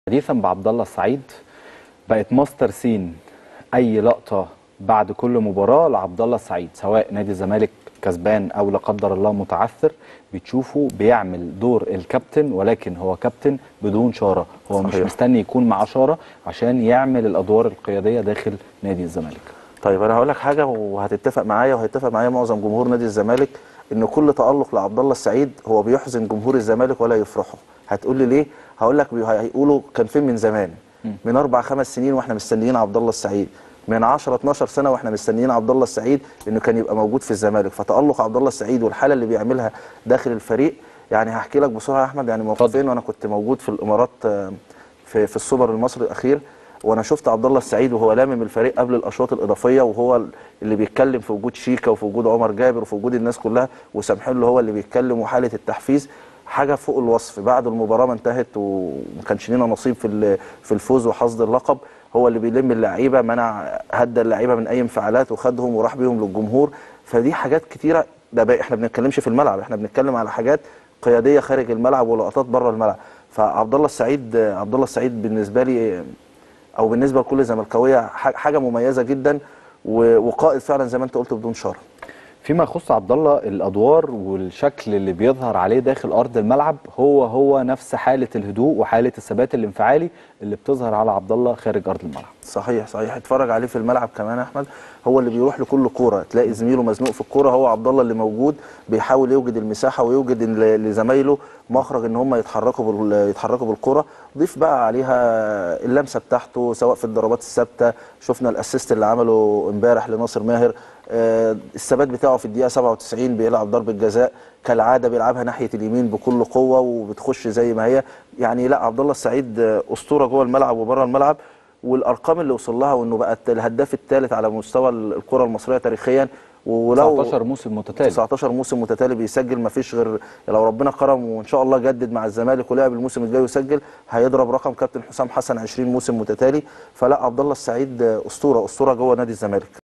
حديثا بعبد الله السعيد بقت ماستر سين اي لقطه بعد كل مباراه لعبد الله السعيد سواء نادي الزمالك كسبان او لا قدر الله متعثر بتشوفه بيعمل دور الكابتن ولكن هو كابتن بدون شاره هو مش صحيح. مستني يكون معاه شاره عشان يعمل الادوار القياديه داخل نادي الزمالك طيب انا هقول لك حاجه وهتتفق معايا وهيتفق معايا معظم جمهور نادي الزمالك ان كل تالق لعبد الله السعيد هو بيحزن جمهور الزمالك ولا يفرحه هتقول لي ليه هقول لك بي- هيقولوا كان فين من زمان من اربع خمس سنين واحنا مستنيين عبد الله السعيد من 10 12 سنه واحنا مستنيين عبد الله السعيد انه كان يبقى موجود في الزمالك فتالق عبد الله السعيد والحاله اللي بيعملها داخل الفريق يعني هحكي لك بسرعه يا احمد يعني موقفين وانا كنت موجود في الامارات آه، في في السوبر المصري الاخير وانا شفت عبد الله السعيد وهو لامم الفريق قبل الاشواط الاضافيه وهو اللي بيتكلم في وجود شيكا وفي وجود عمر جابر وفي وجود الناس كلها وسامحين له هو اللي بيتكلم وحاله التحفيز حاجه فوق الوصف بعد المباراه ما انتهت وما كانش لنا نصيب في ال- في الفوز وحصد اللقب هو اللي بيلم اللعيبه منع هدى اللعيبه من اي انفعالات وخدهم وراح بيهم للجمهور فدي حاجات كتيره ده بقى احنا بنتكلمش في الملعب احنا بنتكلم على حاجات قياديه خارج الملعب ولقطات بره الملعب فعبد الله السعيد عبد الله السعيد بالنسبه لي او بالنسبه لكل زملكاويه ح- حاجه مميزه جدا و- وقائد فعلا زي ما انت قلت بدون شر فيما يخص عبد الله الادوار والشكل اللي بيظهر عليه داخل ارض الملعب هو هو نفس حاله الهدوء وحاله الثبات الانفعالي اللي بتظهر على عبد الله خارج ارض الملعب صحيح صحيح اتفرج عليه في الملعب كمان يا احمد هو اللي بيروح لكل كوره تلاقي زميله مزنوق في الكوره هو عبد الله اللي موجود بيحاول يوجد المساحه ويوجد ل- لزمايله مخرج ان هم يتحركوا بال- يتحركوا بالكوره ضيف بقى عليها اللمسه بتاعته سواء في الضربات الثابته شفنا الاسيست اللي عمله امبارح لناصر ماهر آه، الثبات بتاعه في الدقيقه 97 بيلعب ضربه جزاء كالعاده بيلعبها ناحيه اليمين بكل قوه وبتخش زي ما هي يعني لا عبد الله السعيد آه، اسطوره جوه الملعب وبره الملعب والارقام اللي وصل لها وانه بقى الهداف الثالث على مستوى الكره المصريه تاريخيا ولو 19 موسم متتالي 19 موسم متتالي بيسجل ما فيش غير لو ربنا كرم وان شاء الله جدد مع الزمالك ولعب الموسم الجاي ويسجل هيضرب رقم كابتن حسام حسن 20 موسم متتالي فلا عبد الله السعيد اسطوره اسطوره جوه نادي الزمالك